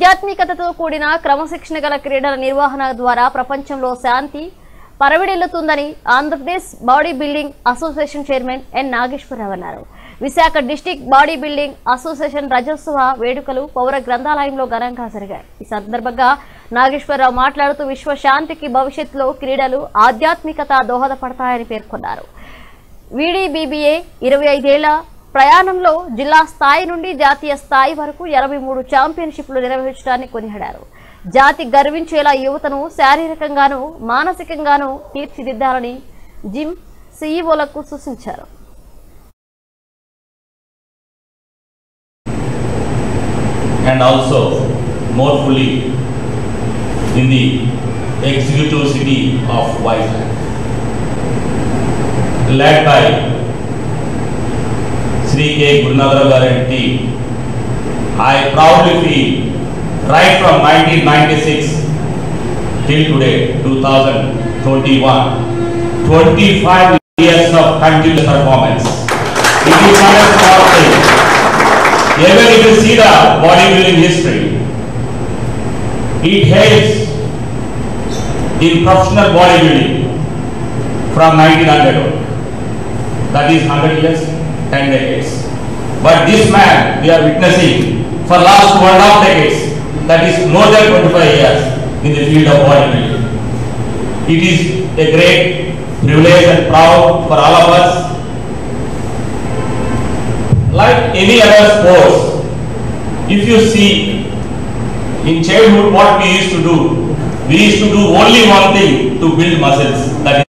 ఆధ్యాత్మికతతో కూడిన క్రమశిక్షణ గల క్రీడల నిర్వహణ ద్వారా ప్రపంచంలో శాంతి పరవిడిల్లుతుందని Andhra Pradesh body building association chairman N Nageswara Rao అన్నారు Visakha district body building association రజోత్సవ వేడుకలు పౌర గ్రంథాలయంలో ఘనంగా జరిగాయి ఈ సందర్భంగా నాగేశ్వరరావు మాట్లాడుతూ విశ్వ శాంతికి భవిష్యత్తులో క్రీడలు ఆధ్యాత్మికత దోహదపడతాయని పేర్కొన్నారు వీడీబీబీఏ ఇరవై ఐదేళ్ల ప్రయాణంలో జిల్లా స్థాయి నుండి జాతీయ స్థాయి వరకు ఎనభై మూడు ఛాంపియన్షిప్లు నిర్వహించడాన్ని కొనియాడారు జాతి గర్వించేలా యువతను శారీరకంగానూ మానసికంగానూ తీర్చిదిద్దాలని జిమ్ సీఈఓలకు సూచించారు and also more fully in the executive city of Vizag. Led by Sri K. Gurunagara garu and team, I proudly feel right from 1996 till today, 2021, 25 years of continuous performance. It is not a small thing. Even if you see the bodybuilding history, it hails in professional bodybuilding from 1900 on. That is 100 years, 10 decades. But this man we are witnessing for last one and a half decades, that is more than 25 years in the field of bodybuilding. It is a great privilege and proud for all of us like any other sports, if you see in childhood what we used to do, we used to do only one thing to build muscles, that